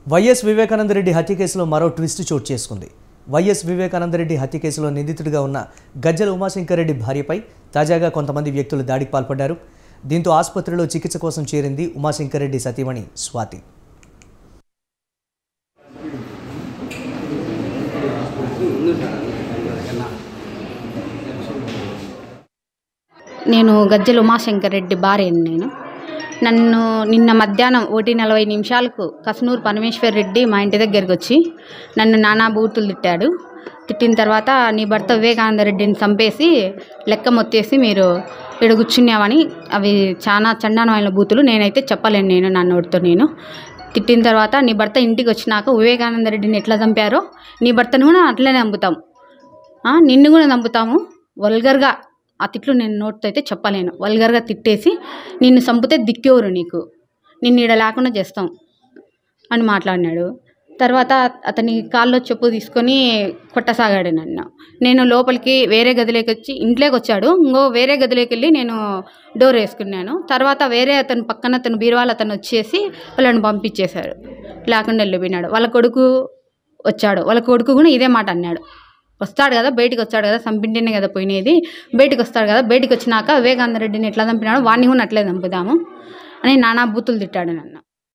YS Vivekananda Reddy హత్య కేసులో మరో ట్విస్ట్ చోటు చేసుకుంది వైఎస్ వివేకానందరెడ్డి హత్య కేసులో నిందితుడిగా ఉన్న గజ్జల ఉమాశంకర్ రెడ్డి భార్యపై తాజాగా కొంతమంది వ్యక్తులు దాడికి పాల్పడ్డారు దీంతో ఆసుపత్రిలో చికిత్స కోసం చేరింది ఉమాశంకర్ రెడ్డి సతీమణి స్వాతి నేను గజ్జల ఉమాశంకర్ రెడ్డి భార్యని నేను నన్ను నిన్న మధ్యాహ్నం ఒకటి నలభై నిమిషాలకు కసనూరు పరమేశ్వర్ రెడ్డి మా ఇంటి దగ్గరికి వచ్చి నన్ను నానా బూతులు తిట్టాడు తిట్టిన తర్వాత నీ భర్త వివేకానంద రెడ్డిని చంపేసి లెక్క మొత్తేసి మీరు ఇక్కడ కూర్చున్నావని అవి చాలా చండానమైన బూతులు నేనైతే చెప్పలేను నేను నా నోటితో నేను తిట్టిన తర్వాత నీ భర్త ఇంటికి వచ్చినాక వివేకానంద రెడ్డిని ఎట్లా చంపారో నీ భర్తను కూడా అట్లనే చంపుతాం ఆ, నిన్ను కూడా చంపుతాము వల్గర్గా ఆ తిట్లు నేను నోటితో అయితే చెప్పలేను వల్గర్గా తిట్టేసి నిన్ను చంపితే దిక్కేవరు నీకు నిన్ను ఈడ లేకుండా చేస్తాం అని మాట్లాడినాడు తర్వాత అతని కాల్లో చెప్పు తీసుకొని కొట్టసాగాడు నన్ను నేను లోపలికి వేరే గదిలోకి వచ్చి ఇంట్లోకి వచ్చాడు ఇంకో వేరే గదిలోకి వెళ్ళి నేను డోర్ వేసుకున్నాను తర్వాత వేరే అతను పక్కన అతను బీరువాలు అతను వచ్చేసి వాళ్ళని పంపించేశాడు లేకుండా వెళ్ళిపోయినాడు వాళ్ళ కొడుకు వచ్చాడు వాళ్ళ కొడుకు కూడా ఇదే మాట అన్నాడు వస్తాడు కదా బయటికి వచ్చాడు కదా చంపింటేనే కదా పోయినది బయటికి వస్తాడు కదా బయటికి వచ్చినాక వివేకానంద రెడ్డిని ఎట్లా చంపినాడో వాడిని కూడా అట్లే చంపుదాము అని నానా బూతులు తిట్టాడు నన్ను